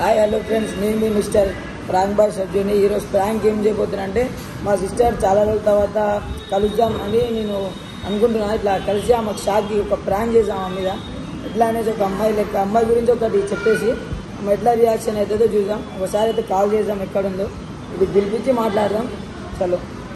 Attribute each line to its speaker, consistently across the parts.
Speaker 1: Hi hello friends నేను మీ mister prank boy సబ్జీని ఈరోజు ప్రాంక్ ఏం చేయబోతున్నా అంటే మా సిస్టర్ చాలా రోజుల తర్వాత కలుద్దాం అని నేను అనుకుంటున్నాను ఇట్లా కలిసి ఆమెకు షాక్కి ఒక ప్రాంక్ చేసాం ఆమె మీద ఎట్లా అనేసి ఒక అమ్మాయి లెక్క అమ్మాయి గురించి ఒకటి చెప్పేసి ఆమె ఎట్లా రియాక్షన్ అవుతుందో చూద్దాం ఒకసారి అయితే కాల్ చేద్దాం ఎక్కడుందో ఇది పిలిపించి మాట్లాడదాం చలో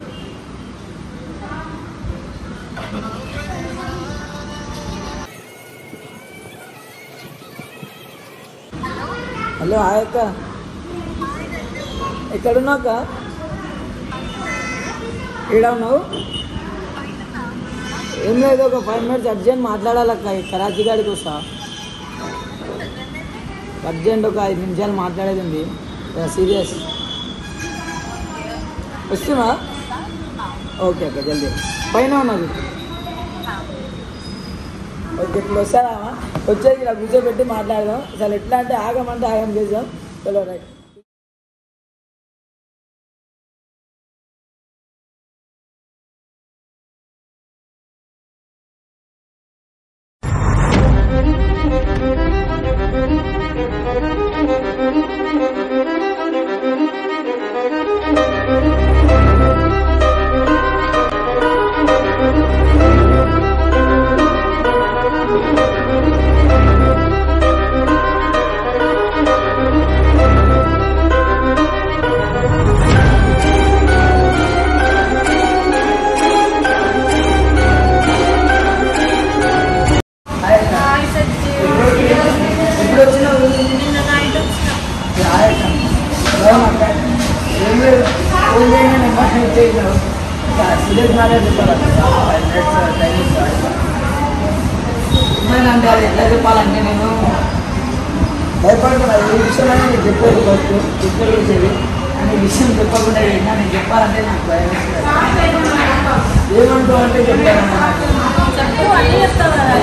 Speaker 1: హలో హాయ్ అక్క ఎక్కడున్నావు అక్క ఈడ ఉన్నావు ఏం లేదు ఒక ఫైవ్ మినిట్స్ అర్జెంట్ మాట్లాడాలక్క ఈ కరాచీ గాడికి వస్తా అర్జెంట్ ఒక ఐదు నిమిషాలు మాట్లాడేది ఉంది సీరియస్ వస్తున్నా ఓకే అక్క జల్దీ పైన ఉన్నది ఓకే ఇప్పుడు వస్తారా వచ్చేది ఇలా కూర్చోబెట్టి మాట్లాడదాం అసలు ఎట్లా అంటే ఆగమంటే ఆగం చేద్దాం చలో రైట్
Speaker 2: హాయ్ సజ్జు
Speaker 1: ఎప్పుడు వచ్చినావు
Speaker 2: నిన్న నైట్ వచ్చిన
Speaker 1: అంటే అది ఎట్లా చెప్పాలంటే నేను భయపడుతున్నా ఈ విషయం అనేది చెప్పేది ఫస్ట్ ఇద్దరు వచ్చేది అని ఈ విషయం చెప్పకుండా ఏంటో నేను చెప్పాలంటే నాకు భయం వేస్తుంది. ఏమంటావు అంటే చెప్తాను
Speaker 2: చెప్పు అన్నీ చెప్తావు కదా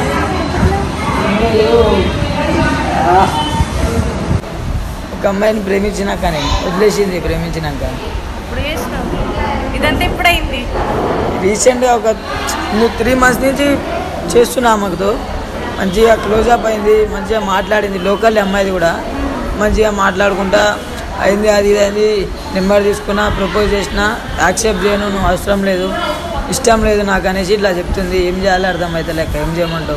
Speaker 1: ఒక అమ్మాయిని ప్రేమించినాక నేను వదిలేసింది ప్రేమించినాక
Speaker 2: ఇప్పుడు చేసినావు ఇదంతా ఇప్పుడైంది
Speaker 1: రీసెంట్గా ఒక నువ్వు త్రీ మంత్స్ నుంచి చేస్తున్నా ఆమెకుతో మంచిగా క్లోజ్ అప్ అయింది మంచిగా మాట్లాడింది లోకల్ అమ్మాయిది కూడా మంచిగా మాట్లాడుకుంటా అయింది అది ఇది అయింది నెంబర్ తీసుకున్నా ప్రపోజ్ చేసిన యాక్సెప్ట్ చేయను నువ్వు అవసరం లేదు ఇష్టం లేదు నాకు అనేసి ఇట్లా చెప్తుంది ఏం చేయాలో అర్థమైతే లెక్క ఏం చేయమంటావు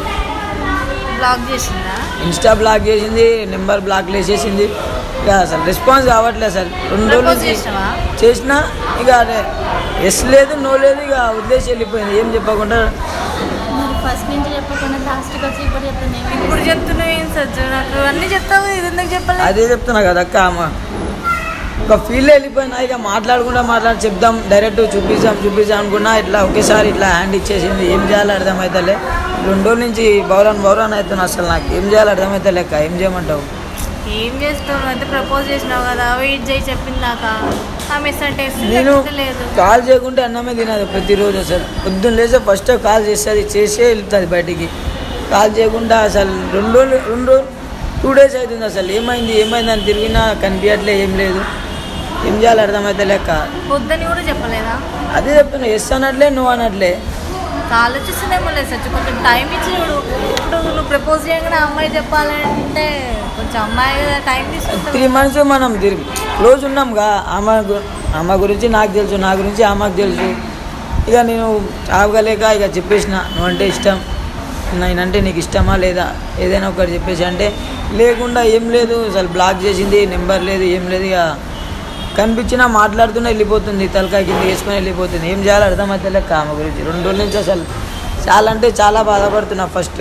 Speaker 2: బ్లాక్ చేసిందా
Speaker 1: ఇన్స్టా బ్లాక్ చేసింది నెంబర్ బ్లాక్ వేసేసింది ఇక అసలు రెస్పాన్స్ కావట్లేదు అసలు రెండు రోజులు
Speaker 2: ప్రపోజ్ చేసినావా
Speaker 1: చేసినా ఇక అదే ఎస్ లేదు నో లేదు ఇక వదిలేసి వెళ్ళిపోయింది ఏం చెప్పకుండా
Speaker 3: మరి ఫస్ట్ నుంచి చెప్పకుండా లాస్ట్కి వచ్చి ఇప్పుడు చెప్తున్నాయి
Speaker 2: ఇప్పుడు చెప్తున్నావు ఏం సజ్జు నాకు అన్నీ చెప్తావు ఇది ఎందుకు చెప్పలేదు
Speaker 1: అదే చెప్తున్నా కదా అక్క ఆమె ఒక ఫీల్ వెళ్ళిపోయినా ఇక మాట్లాడకుండా మాట్లాడి చెప్దాం డైరెక్ట్ చూపిస్తాం చూపిస్తాం అనుకున్నా ఇట్లా ఒకేసారి ఇట్లా హ్యాండ్ ఇచ్చేసింది ఏం చేయాలో అర్థమవుతలే రెండు రోజుల నుంచి బౌరాన్ బౌరాన్ అవుతున్నా అసలు నాకు ఏం చేయాలో అర్థమైతే లెక్క ఏం చేయమంటావు
Speaker 2: ఏం చేస్తావు నువ్వు అయితే ప్రపోజ్ చేసినావు కదా వెయిట్ చేయి చెప్పింది దాకా ఆమె అంటే
Speaker 1: నేను
Speaker 2: లేదు
Speaker 1: కాల్ చేయకుంటే అన్నమే తినదు ప్రతిరోజు అసలు పొద్దున్న లేచే ఫస్ట్ కాల్ చేస్తుంది చేసే వెళ్తుంది బయటికి కాల్ చేయకుండా అసలు రెండు రోజులు రెండు రోజులు టూ డేస్ అవుతుంది అసలు ఏమైంది ఏమైంది అని తిరిగినా కనిపించట్లే ఏం లేదు ఏం చేయాలి అర్థమైతే లెక్క
Speaker 2: వద్దని కూడా చెప్పలేదా
Speaker 1: అదే చెప్తున్నా ఎస్ అనట్లే నువ్వు అనట్లే
Speaker 2: ఆలోచిస్తుందేమో లేదు సచ్చు కొంచెం టైం ఇచ్చి చూడు ఇప్పుడు నువ్వు ప్రపోజ్ చేయగానే ఆ అమ్మాయి చెప్పాలంటే కొంచెం అమ్మాయి కదా టైం
Speaker 1: త్రీ
Speaker 2: తీసుకుంటుంది
Speaker 1: మంత్స్ మనం తిరిగి క్లోజ్ ఉన్నాంగా ఆమె గు- ఆమె గురించి నాకు తెలుసు నా గురించి ఆమెకు తెలుసు ఇక నేను ఆగలేక ఇక చెప్పేసిన నువ్వంటే ఇష్టం నేనంటే నీకు ఇష్టమా లేదా ఏదైనా ఒకటి చెప్పేసి అంటే లేకుండా ఏం లేదు అసలు బ్లాక్ చేసింది నెంబర్ లేదు ఏం లేదు ఇక కనిపించినా మాట్లాడుతూనే వెళ్ళిపోతుంది తలకాయ కింద వేసుకొని వెళ్ళిపోతుంది ఏం చేయాలో అర్థమైతే లెక్క ఆమె గురించి రెండు రోజుల నుంచి అసలు చాలా అంటే చాలా బాధపడుతున్నా ఫస్ట్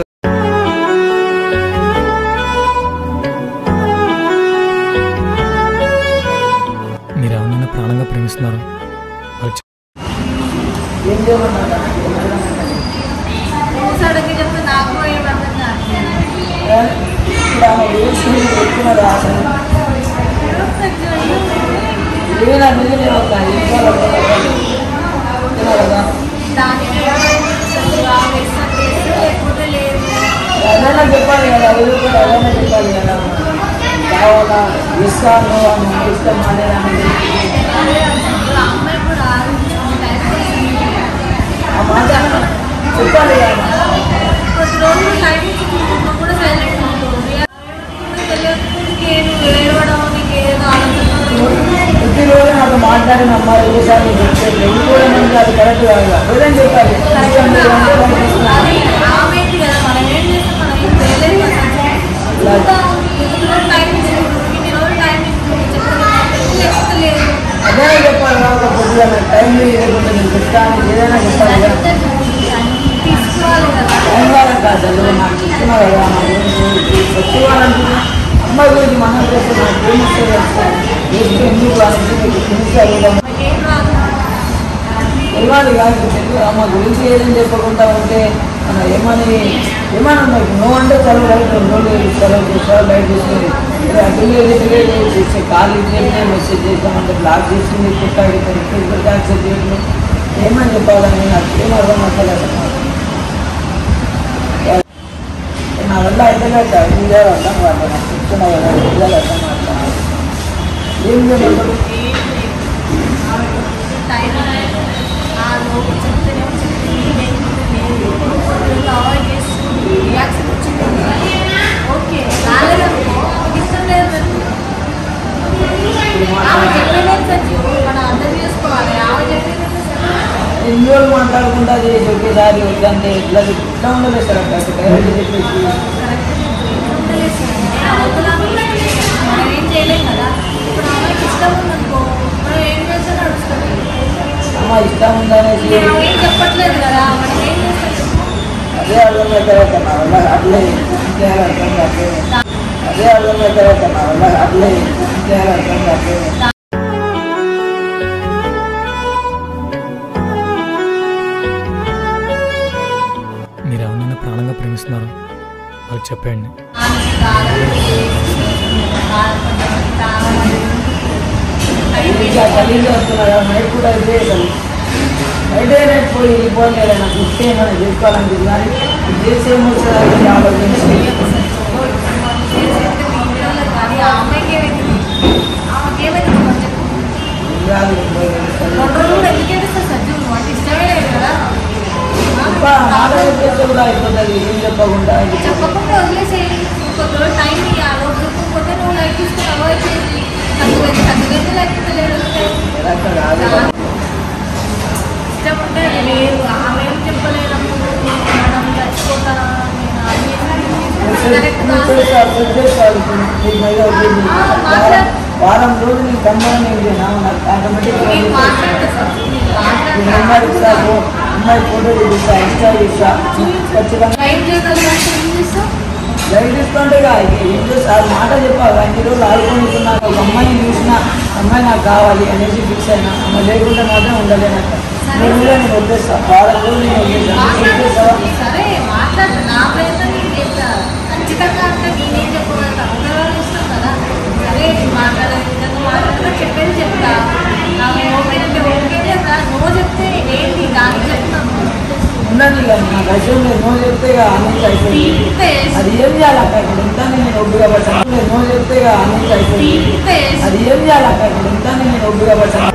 Speaker 4: మీరు ఎవరినైనా ప్రాణంగా ప్రేమిస్తున్నారు వాళ్ళు చె-
Speaker 1: ఏం చేయమన్నా
Speaker 2: సడన్గా చెప్తే నాకు కూడా ఏం అర్థం కావట్లేదు.
Speaker 1: ఇప్పుడు ఆమె గురించి మీరు పెట్టుకున్నారు అసలు ఇవి నా మీద నేను ఒక ఇంట్లో కదా
Speaker 2: దానికి అసలు ఆమె ఇష్టం లేదు, లేకపోతే లేదు
Speaker 1: ఏదైనా చెప్పాలి కదా అది కూడా ఏదైనా చెప్పాలి కదా కావాలా ఇస్తాను అని ఇష్టం అనేది
Speaker 2: అదే అసలు ఆ అమ్మాయి కూడా ఆలోచించుకుని టైం తీసుకుంది.
Speaker 1: ఆ మాట చెప్పాలి కదా
Speaker 2: కొద్ది రోజులు టైం ఇచ్చి కూడా సైలెంట్ ఉంటుంది తెలియదు
Speaker 1: మాట్లాడి నమ్మాలి చేశారు వెళ్ళిపోవడం అంటే అది కరెక్ట్ కాదు ఏదని చెప్పాలి ఇష్టం లేదు అంటే బయట తీసుకున్నాను.
Speaker 2: అది ఆమెకి కదా మనం ఏం చేస్తాం మనం ఏం చేయలేదు కదా ఇంకా ఎన్ని రోజులు టైం ఇచ్చారు ఇన్ని రోజులు టైం ఇచ్చారు చెప్తే లేదు
Speaker 1: అదే చెప్పాలి కాబట్టి పొద్దుగా టైం లేకుండా నేను చెప్తాను ఏదైనా చెప్పాలి కదా
Speaker 2: తీసుకోవాలి కదా
Speaker 1: టైం వాళ్ళకి కాదు అసలు నాకు చెప్తున్నా కదా నా గురించి వచ్చే వాళ్ళంటున్నా అమ్మాయి గురించి మనం చేస్తే నాకు ఏం వస్తుంది చేస్తే ఎందుకు అనేది మీకు తెలిసి అడుగుదాం
Speaker 2: ఏం రాదు
Speaker 1: తెలియాలి కాదు తెలుగు అమ్మ గురించి ఏదని చెప్పకుండా ఉంటే మన ఏమని ఏమని ఉన్నాయి నువ్వు అంటే చదువు లైట్ రెండు రోజులు చదువు చేసావు లైట్ తీసుకుని అటు లేదు ఇటు లేదు చేసే కాల్ ఇట్లే మెసేజ్ చేసామంటే బ్లాక్ చేసింది పుట్టాడు ఫేస్బుక్ యాక్సెప్ట్ చేయడం ఏమని చెప్పాలని నాకు ఏం అర్థం అవ్వలేదు నా వల్ల అయితే కదా పిల్లలు అర్థం కాదు నాకు చెప్తున్నా కదా పిల్లలు అర్థం కాదు ఏం చేయమంటారు
Speaker 2: టైం ఆ లోపు చెప్తేనేమో చెప్తే లేదు అవాయిడ్ చేస్తుంది రియాక్షన్ వచ్చింది ఓకే రాలేదనుకో ఇష్టం లేదు ఆమె చెప్పలేదు సజ్జు మనం అర్థం చేసుకోవాలి ఆమె చెప్పలేదు
Speaker 1: ఎన్ని రోజులు మాట్లాడుకుంటా చేసి ఒకేసారి వద్దంటే ఇట్లా ఇట్లా ఉండలేదు సార్ అక్కడ డైరెక్ట్ చెప్పేసి
Speaker 2: మనం ఏం చేయలేం కదా ఇప్పుడు అమ్మాయికి ఇష్టం ఉందనుకో మనం ఏం చేస్తే నడుస్తుంది
Speaker 1: అమ్మ ఇష్టం ఉందనేసి
Speaker 2: ఆమె ఏం చెప్పట్లేదు కదా మనం ఏం చేస్తాం
Speaker 1: అదే అర్థమైతే నా వల్ల అట్లే ఇంకే అర్థం కావట్లేదు అదే అర్థమైతే నా వల్ల అట్లే ఇంకే అర్థం కావట్లేదు
Speaker 4: మీరు ఎవరినైనా ప్రాణంగా ప్రేమిస్తున్నారు వాళ్ళకి చెప్పండి
Speaker 1: ఇంకా కలిగి వస్తున్నారా నైట్ కూడా ఇదే అసలు నైట్ నైట్ పోయి వెళ్ళిపోయి లేదా నాకు ఇస్తే ఏమైనా చేసుకోవాలనిపించింది కానీ ఇది చేసి ఏమొస్తుంది ఆలోచించి రాదు ఇంకా మాట చెప్పేస్తే కూడా అయిపోతుంది ఏం చెప్పకుండా ఇది
Speaker 2: చెప్పకుండా వదిలేసేయి ఇంకొక రోజు టైం ఇవ్వాలి చెప్పకపోతే నువ్వు లైఫ్ తీసుకుని అవాయిడ్ చేసి చదువు చదువు లేకపోతే లేదు
Speaker 1: కరెక్ట్ కాదు
Speaker 2: ఇష్టం ఉంటే అది లేదు ఆమె ఏం చెప్పలేనప్పుడు మనం చచ్చిపోతారా నేను అది కరెక్ట్ కాదు
Speaker 1: వారం రోజులు నీ కమ్మని నాకు ఆటోమేటిక్
Speaker 2: నేను మాట్లాడతా సార్ నేను
Speaker 1: నేను అమ్మాయి ఇస్తాను అమ్మాయి ఫోటో చూపిస్తా ఇన్స్టా చూస్తా ఖచ్చితంగా
Speaker 2: లైఫ్ చేయగలిగితే ఏం చేస్తావు
Speaker 1: లైట్ తీసుకుంటే ఏం చేస్తా అది మాట చెప్పాలి అన్ని రోజులు ఆడుకుంటున్నాను ఒక అమ్మాయిని చూసిన అమ్మాయి నాకు కావాలి అనేసి ఫిక్స్ అయినా అమ్మ లేకుంటే మాత్రం ఉండలేనక్క నేను కూడా నేను వదిలేస్తా వారం రోజులు నేను వదిలేస్తాను ఏం చేస్తావా
Speaker 2: మాట్లాడు సరే మాట్లాడు నా ప్రయత్నం నేను చేస్తా ఖచ్చితంగా అంటే నేనేం చెప్పగలుగుతా ఒకవేళ ఇష్టం కదా సరే మాట్లాడాలి విధంగా మాట్లాడినా చెప్పేది చెప్తా నాకు ఓకే అంటే ఓకే చెప్తా నో చెప్తే ఏంటి దానికి చెప్తాను
Speaker 1: ఉండదు ఇక నాకు అవసరం లేదు నో చెప్తే ఇక అన్ని అయిపోయింది
Speaker 2: తీర్పేసి
Speaker 1: అది ఏం చేయాలి అక్క ఇప్పుడు ఎంత నేను ఒబ్బుగా పట్టాను నో చెప్తే ఇక అన్ని అయిపోయింది
Speaker 2: తీర్పేసి
Speaker 1: అది ఏం చేయాలి అక్క ఇప్పుడు ఎంత నేను ఒబ్బుగా పట్టాను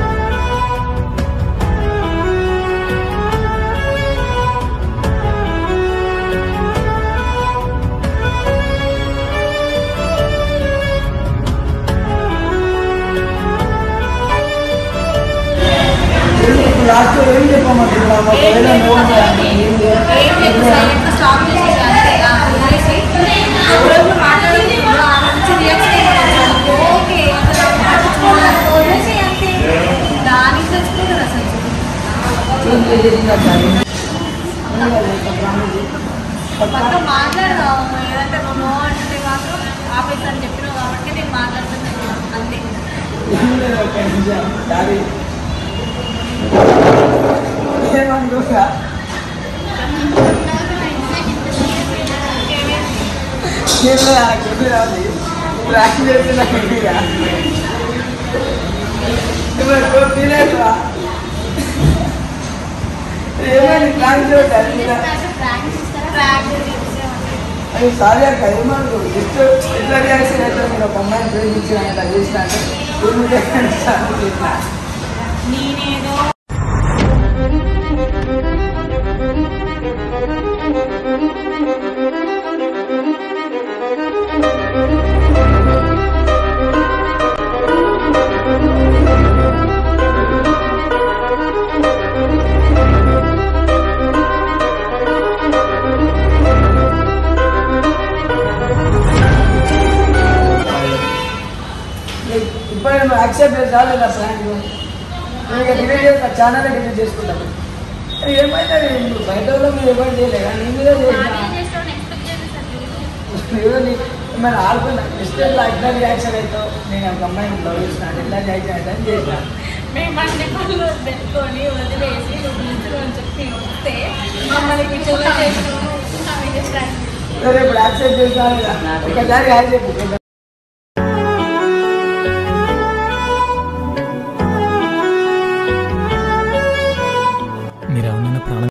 Speaker 1: లాస్ట్ ఏం చెప్పమంటున్నాము ఒకవేళ నో అంటే ఏం చేయాలి?
Speaker 2: ఏం లేదు సైలెంట్ స్టాప్ చేసేసి అంతే ఆ, వదిలేసి ఒక రోజు మాట్లాడింది ఆ నుంచి రియాక్షన్ ఓకే అసలు పట్టించుకోవాలి వదిలేసి అంతే దానికి తెచ్చుకోలేదు అసలు
Speaker 1: చేంజ్ చేసేసింది అక్క అది. ఏం చేయాలి అక్క ప్రామిస్ చేయి.
Speaker 2: పక్క మాట్లాడదాం ఏదంటే నువ్వు నో అంటే మాత్రం ఆఫీస్ అని చెప్పినావు కాబట్టి నేను మాట్లాడుతున్నాను అంతే
Speaker 1: ఏం లేదు అక్క ఏం చేయాలి? డాడీ ఏమనుకోగా ఏం లేదు నాకు ఏం రాదు ఇప్పుడు యాక్షన్ చేస్తే నాకు ఇదిగా ఇప్పుడు తినేట్రా ఏమైంది ప్లాన్ చూడాలి అది సారీ అక్క ఏమనుకో జస్ట్ ఎట్లా రియాక్షన్ అయితే మీరు ఒక అమ్మాయిని ప్రేమించి అట్లా చేసిన అంటే ఏమి చేసిన
Speaker 2: నేనేదో
Speaker 1: నేను యాక్సెప్ట్ చేస్తా లేదా ఫ్రాంక్ నేను డిలీట్ చేస్తా ఛానల్ డిలీట్ చేసుకుంటాను అది ఏమైతే నేను బయట వాళ్ళు మీరు ఎవరు చేయలే కానీ నీ మీద చేసిన
Speaker 3: నాకేం చేస్తావు ఎక్స్పెక్ట్ చేయలేదు సార్
Speaker 1: ఏదో నీ మన ఆడుకున్నా మిస్టేక్లో ఎట్లా రియాక్షన్ అవుతావు నేను ఒక అమ్మాయిని లవ్ చేసిన ఎట్లా రియాక్షన్ అవుతా అని చేసిన
Speaker 2: మేము అన్ని పనులు పెట్టుకొని వదిలేసి నువ్వు ఇంట్లో అని చెప్పి వస్తే మమ్మల్ని పిచ్చోళ్ళు చేసినాము
Speaker 1: సరే ఇప్పుడు యాక్సెప్ట్ చేస్తాను ఒకసారి యాక్సెప్ట్